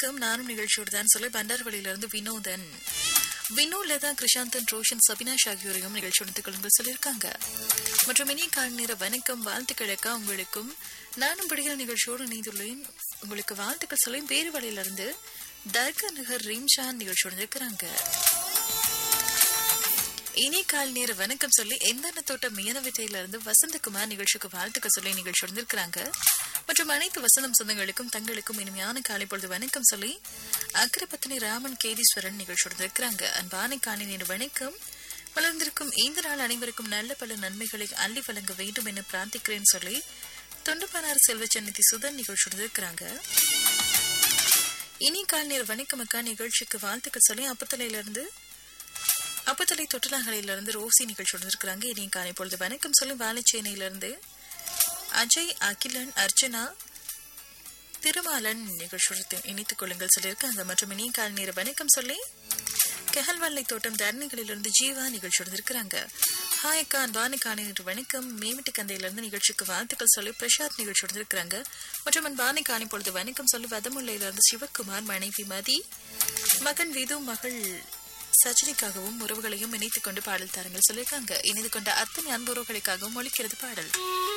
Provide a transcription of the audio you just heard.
வணக்கம் நானும் நிகழ்ச்சியோடு தான் சொல்லி பண்டார்வழியிலிருந்து வினோதன் வினோலதா கிருஷாந்தன் ரோஷன் சபினாஷ் ஆகியோரையும் நிகழ்ச்சியோடு கொள்ளுங்கள் சொல்லியிருக்காங்க மற்றும் இனி கால் நேர வணக்கம் வாழ்த்துக்களுக்கா உங்களுக்கும் நானும் படிக்கிற நிகழ்ச்சியோடு இணைந்துள்ளேன் உங்களுக்கு வாழ்த்துக்கள் சொல்லி வேறு வழியிலிருந்து தர்கா நகர் ரீம்ஷான் நிகழ்ச்சியோடு இருக்கிறாங்க இனி கால் நேர வணக்கம் சொல்லி எந்தெந்த தோட்டம் மீனவித்தையில இருந்து வசந்தகுமார் நிகழ்ச்சிக்கு வாழ்த்துக்கள் சொல்லி நிகழ்ச்சி இருந்திருக்கிறாங்க மற்றும் அனைத்து வசந்தம் சொந்தங்களுக்கும் தங்களுக்கும் இனிமையான காலை பொழுது வணக்கம் சொல்லி அக்கரப்பத்தினி ராமன் கேதீஸ்வரன் நிகழ்ச்சி இருந்திருக்கிறாங்க அன்பான காலை நேர வணக்கம் வளர்ந்திருக்கும் இந்த நாள் அனைவருக்கும் நல்ல பல நன்மைகளை அள்ளி வழங்க வேண்டும் என பிரார்த்திக்கிறேன் சொல்லி தொண்டப்பானார் செல்வச்சன்னதி சுதன் நிகழ்ச்சி இருந்திருக்கிறாங்க இனி கால் நேர வணக்கம் அக்கா நிகழ்ச்சிக்கு வாழ்த்துக்கள் சொல்லி அப்பத்தலையிலிருந்து அப்பத்தலை தொட்டிலாங்கலையிலிருந்து ரோசி நிகழ்ச்சி இருக்கிறாங்க இனி காலை பொழுது வணக்கம் சொல்லும் வாழைச்சேனையிலிருந்து அஜய் அகிலன் அர்ச்சனா திருமாலன் நிகழ்ச்சி இணைத்துக் கொள்ளுங்கள் சொல்லியிருக்காங்க மற்றும் இனி கால் நேர வணக்கம் சொல்லி கெஹல்வல்லை தோட்டம் தரணிகளிலிருந்து ஜீவா நிகழ்ச்சி இருக்கிறாங்க ஹாய் அக்கா அன்பான காணி வணக்கம் மேமிட்டு கந்தையிலிருந்து நிகழ்ச்சிக்கு வாழ்த்துக்கள் சொல்லி பிரசாத் நிகழ்ச்சி இருக்கிறாங்க மற்றும் அன்பான காணி பொழுது வணக்கம் சொல்லி வதமுல்லையிலிருந்து சிவகுமார் மனைவி மதி மகன் விது மகள் சச்சினிக்காகவும் உறவுகளையும் இணைத்துக் கொண்டு பாடல் தாருங்கள் சொல்லியிருக்காங்க இணைந்து கொண்ட அத்தனை அன்புறவுகளுக்காகவும் ஒழிக்கிறது பாடல்